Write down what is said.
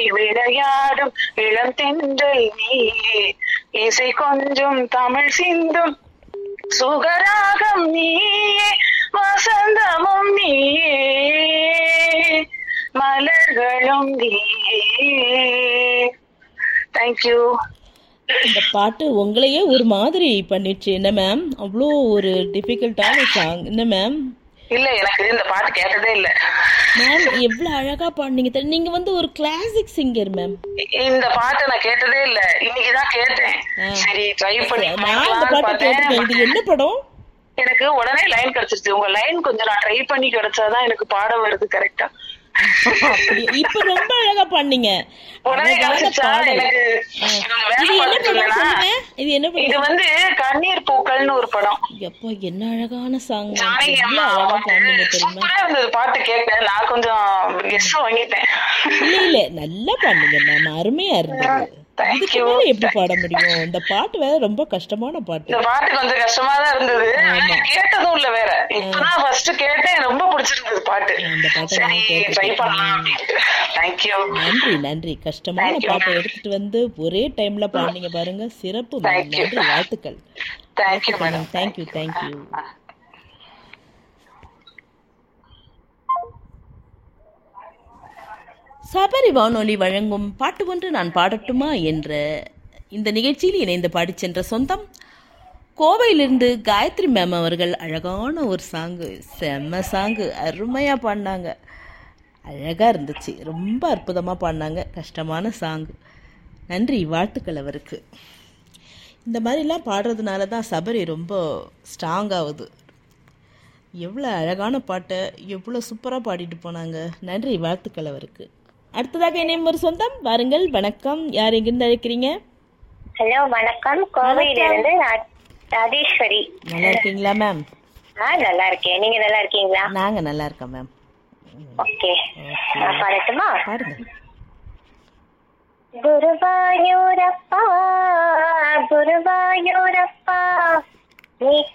விளையாடும் இளம் தென்றல் நீயே இசை கொஞ்சம் தமிழ் சிந்தும் சுகராகம் நீயே வசந்தமும் நீயே மலர்களும் நீயே தேங்க்யூ இந்த பாட்டு உங்களையே ஒரு மாதிரி பண்ணிடுச்சு என்ன மேம் அவ்வளோ ஒரு டிஃபிகல்ட்டான சாங் என்ன மேம் இல்ல எனக்கு இந்த பாட்டு கேட்டதே இல்ல மேம் எவ்வளோ அழகா பாடுனீங்க தெரியும் நீங்க வந்து ஒரு கிளாசிக் சிங்கர் மேம் இந்த பாட்டை நான் கேட்டதே இல்ல இன்னைக்குதான் கேட்டேன் ஆ. சரி ட்ரை பண்ணி நான் இந்த பார்க்கலாம்னு பாட்டை கேட்டிருக்கேன் இது பார்த்தேன் என்ன படம் எனக்கு உடனே லைன் கிடைச்சிருச்சு உங்க லைன் கொஞ்சம் நான் ட்ரை பண்ணி கிடைச்சாதான் எனக்கு பாட வருது கரெக்டா அப்படி இப்ப ரொம்ப அழகா பண்ணீங்க உடனே அழகான கிடைச்சிச்சா பாடல் எனக்கு ஆ. இவங்க வேலை இது என்ன படம் பார்த்துட்டு சொல்லுங்க இது என்ன இது படம் வந்து கண்ணீர் பூக்கள்னு ஒரு படம் எப்பா என்ன அழகான சாங் ஜானகி எவ்வளவு அம்மா அழகா பாட்டு பாடுனீங்க தெரியுமா சூப்பரா இருந்தது பாட்டு கேட்டேன் நான் கொஞ்சம் கெஸ்ட் வாங்கிட்டேன் இல்ல இல்ல நல்லா பாடுனீங்க மேம் அருமையா இருந்தது Thank இதுக்கு you. மேல எப்படி பாட முடியும் இந்த பாட்டு வேற ரொம்ப கஷ்டமான பாட்டு இந்த பாட்டு கொஞ்சம் கஷ்டமா தான் இருந்தது ஆனா கேட்டதும் இல்ல வேற இப்பதான் ஃபர்ஸ்ட் கேட்டேன் ரொம்ப பிடிச்சிருந்தது பாட்டு இந்த பாட்டை சரி நான் கேட்டிருக்கேன். ட்ரை பண்ணலாம் அப்படின்ட்டு தேங்க்யூ நன்றி நன்றி கஷ்டமான Thank you, பாட்டை ma'am. எடுத்துட்டு வந்து ஒரே டைம்ல பாடுனீங்க பாருங்க சிறப்பு மேம் Thank you. நன்றி வாழ்த்துக்கள் thank you madam thank you thank you Sabari வானொலி வழங்கும் பாட்டு ஒன்று நான் பாடட்டுமா என்ற இந்த நிகழ்ச்சியில் இணைந்து பாடிச் சென்ற சொந்தம் கோவையிலிருந்து காயத்ரி மேம் அவர்கள் அழகான ஒரு சாங்கு செம்ம சாங்கு அருமையாக பாடினாங்க அழகாக இருந்துச்சு ரொம்ப அற்புதமாக பாடினாங்க கஷ்டமான சாங்கு நன்றி வாழ்த்துக்கள் அவருக்கு இந்த மாதிரிலாம் பாடுறதுனால தான் சபரி ரொம்ப ஸ்ட்ராங் ஆகுது எவ்வளோ அழகான பாட்டை எவ்வளோ சூப்பராக பாடிட்டு போனாங்க நன்றி வாழ்த்துக்கள் அவருக்கு அடுத்ததாக இணையும் ஒரு சொந்தம் வாருங்கள் வணக்கம் யார் எங்கிருந்து அழைக்கிறீங்க ஹலோ வணக்கம் கோவையிலிருந்து ரா- ராஜேஸ்வரி நல்லா இருக்கீங்களா மேம் ஆ நல்லா இருக்கேன் நீங்க நல்லா இருக்கீங்களா நாங்கள் நல்லா இருக்கோம் மேம் ஓகே நான் பாடட்டுமா பாடுங்க குருவாயூரப்பா குருவாயூரப்பா நீ